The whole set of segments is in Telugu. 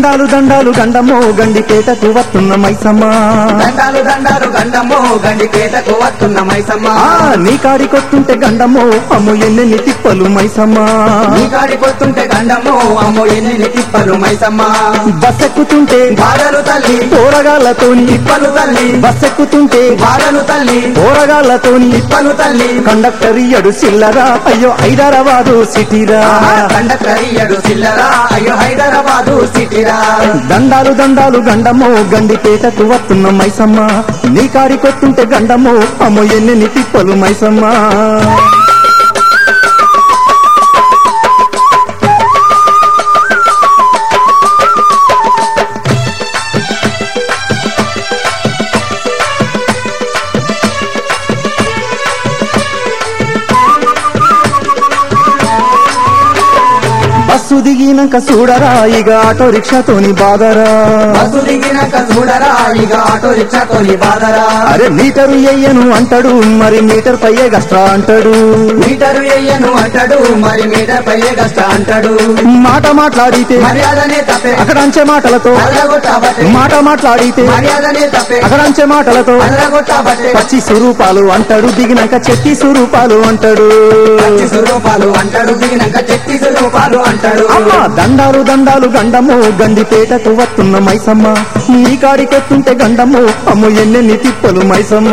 దండాలు దండాలు గండమో గండిపేటకు వస్తున్న మైసమ్మ దండాలు దండాలు గండము గండిపేటకు వస్తున్న మైసమ్మ ఆ నీ కాడికొస్తుంటే గండమో అమ్ము ఎన్నెన్ని తిప్పలు మైసమ్మ నీ కాడికొస్తుంటే గండము అమ్మో ఎన్ని తిప్పలు మైసమ్మ బస్ ఎక్కుతుంటే బాధలు తల్లి పోరగాళ్ళతోని తిప్పలు తల్లి బస్ ఎక్కుతుంటే బాధలు తల్లి పోరగాళ్ళతోని తిప్పలు తల్లి కండక్టర్ ఇయ్యడు చిల్లరా అయ్యో హైదరాబాదు సిటీరా కండక్టరియడు చిల్లరా అయ్యో హైదరాబాదు సిటీరా దండాలు దండాలు గండమో గండిపేటకు వస్తున్న మైసమ్మ నీ కాడికొస్తుంటే గండమో అమ్మో ఎన్నెన్ని తిప్పలు మైసమ్మ బస్సు దిగినాక చూడరా ఇక ఆటో రిక్షాతోని బాధరా బస్సు దిగినాక చూడరా ఇక ఆటో రిక్షాతోని బాధరా అరే మీటరు ఎయ్యను అంటాడు మరి మీటర్ పయ్యే గస్ట్రా అంటాడు మీటరు ఎయ్యను అంటాడు మరి మీటర్ పయ్యే కష్ట అంటాడు మాట మాట్లాడితే మర్యాదనే తప్పే అక్కడంచే మాటలతో అదరగొట్టాబట్టే మాట మాట్లాడితే మర్యాదనే తప్పే అక్కడంచే మాటలతో అదరగొట్టాబట్టే పచ్చి స్వరూపాలు అంటాడు దిగినాక చెట్టి స్వరూపాలు అంటాడు పచ్చి స్వరూపాలు అంటాడు దిగినాక చెట్టి స్వరూపాలు అంటాడు అమ్మ దండాలు దండాలు గండము గండిపేటకు వస్తున్న మైసమ్మ నీ కాడికెత్తుంటే గండము అమ్ము ఎన్నెన్ని తిప్పలు మైసమ్మ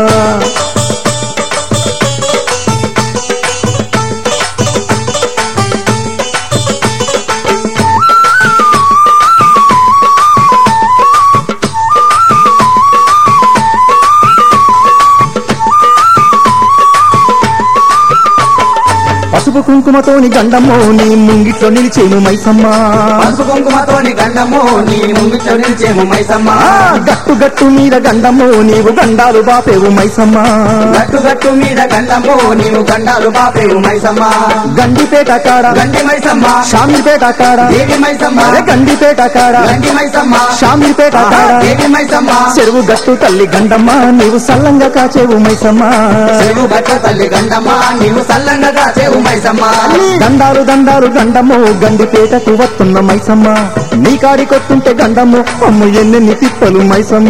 పసుపు కుంకుమతోని గండము నీ ముంగిట్లో నిలిచేను మైసమ్మ పసుపు కుంకుమతోని గండము నీ ముంగిట్లో నిలిచేము మైసమ్మ ఆ, గట్టు గట్టు మీద గండము నీవు గండాలు బాపేవు మైసమ్మ గట్టు గట్టు మీద గండము నీవు గండాలు బాపేవు మైసమ్మ గండిపేట కాడ గండి మైసమ్మ షామీర్పేట కాడ దేవి మైసమ్మ అరే గండిపేట కాడ గండి మైసమ్మ షామీర్పేట కాడ దేవి మైసమ్మ చెరువు గట్టు తల్లి గండమ్మ నీవు సల్లంగా కాచేవు మైసమ్మ చెరువు గట్ట తల్లి గండమ్మ నీవు సల్లంగా కాచేవు మైసమ్మ దండాలు దండాలు గండము గండిపేటకు వస్తున్న మైసమ్మ నీ కాడికొత్తుంటే గండము అమ్ము ఎన్నెన్ని తిప్పలు మైసమ్మ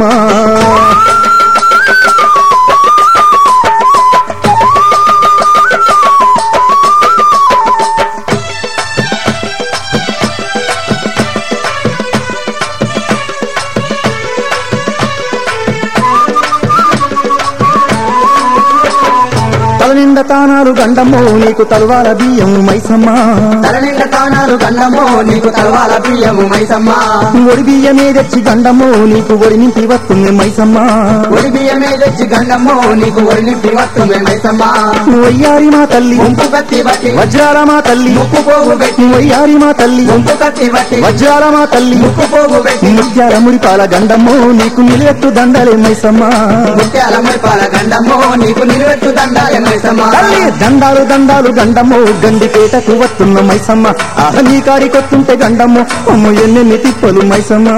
తల నిండా తానాలు గండము నీకు తలవాల బియ్యం మైసమ్మ తలనిండ తానాలు గండము నీకు తలవాల బియ్యము మైసమ్మ ఒడి బియ్యమే తెచ్చి గండము నీకు ఒడి నింపి వస్తుంది మైసమ్మ ఒడి బియ్యమే తెచ్చి గండము నీకు ఒడిని పివత్తుమే మైసమ్మ వయ్యారి మా తల్లి ముంపు కత్తి బట్టి వజ్రాల మా తల్లి ముక్కు పోగు పెట్టి వయ్యారి మా తల్లి ముంపు కత్తి బట్టి వజ్రాల మా తల్లి ముక్కు పోగు పెట్టి ముత్యాల ముడిపాల గండము నీకు నిలెత్తు దండలే మైసమ్మ ముత్యాల మురిపాల గండము నీకు నిలువెత్తు దండాలే మైసమ్మ తల్లి దండాలు దండాలు గండము గండిపేటకు వస్తున్న మైసమ్మ ఆహ నీ కాడికొత్తుంటే గండము అమ్ము ఎన్నెన్ని తిప్పలు మైసమ్మ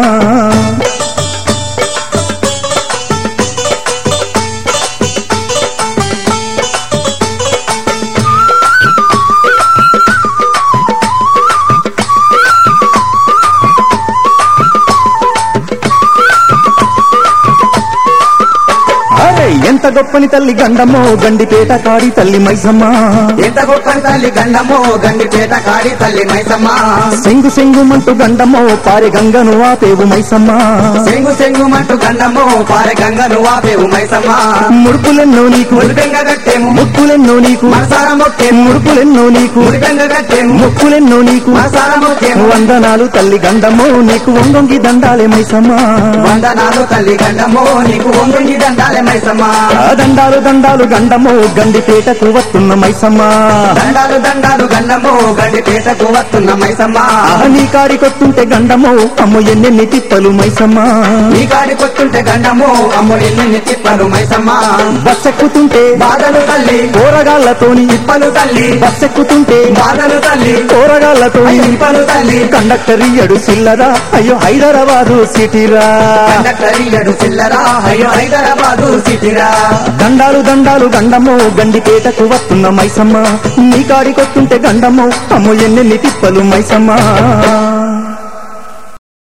అరే ఎంత గొప్పని తల్లి గండమో గండిపేట కాడి తల్లి మైసమ్మ ఎంత గొప్ప తల్లి గండము గండిపేట కాడి తల్లి మైసమ్మ సెంగు సెంగుమంటూ గండమో పారి గంగను ఆపేవు మైసమ్మ సెంగు సెంగు మంటు గండము పారె గంగను వాపేవు మైసమ్మ ముడుపులెన్నో నీకు మురిపెంగ కట్టేము ముక్కులెన్నో నీకు మనసార మొక్కేము ముడుపులెన్నో నీకు మురిపెంగ కట్టేము ముక్కులెన్నో నీకు మనసార మొక్కేము వందనాలు తల్లి గండమో నీకు వంగొంగి దండాలే మైసమ్మ వందనాలు తల్లి గండము నీకు ఒంగుంగి దండాలే మైసమ్మ ఆ దండాలు దండాలు గండమో గండిపేటకు వస్తున్న మైసమ్మ దండాలు దండాలు గండము గండిపేటకు వస్తున్న మైసమ్మ ఆహ నీ కాడికొత్తుంటే గండమో అమ్ము ఎన్నెన్ని తిప్పలు మైసమ్మ నీ కాడికొస్తుంటే గండము అమ్ముడు ఎన్ని తిప్పలు మైసమ్మ బస్సెక్కుతుంటే బాధలు తల్లి కూరగాళ్ళతోని తిప్పలు తల్లి బస్సెక్కుతుంటే బాధలు తల్లి కూరగాళ్ళతోని తిప్పలు తల్లి కండక్టర్ ఇయ్యడు చిల్లరా అయ్యో హైదరాబాదు సిటీరా కండక్టర్ ఇయ్యడు చిల్లరా అయ్యో హైదరాబాదు సిటీరా దండాలు దండాలు గండము గండిపేటకు వస్తున్న మైసమ్మ నీ కాడికొస్తుంటే గండము అమ్ము ఎన్నెన్ని తిప్పలు మైసమ్మ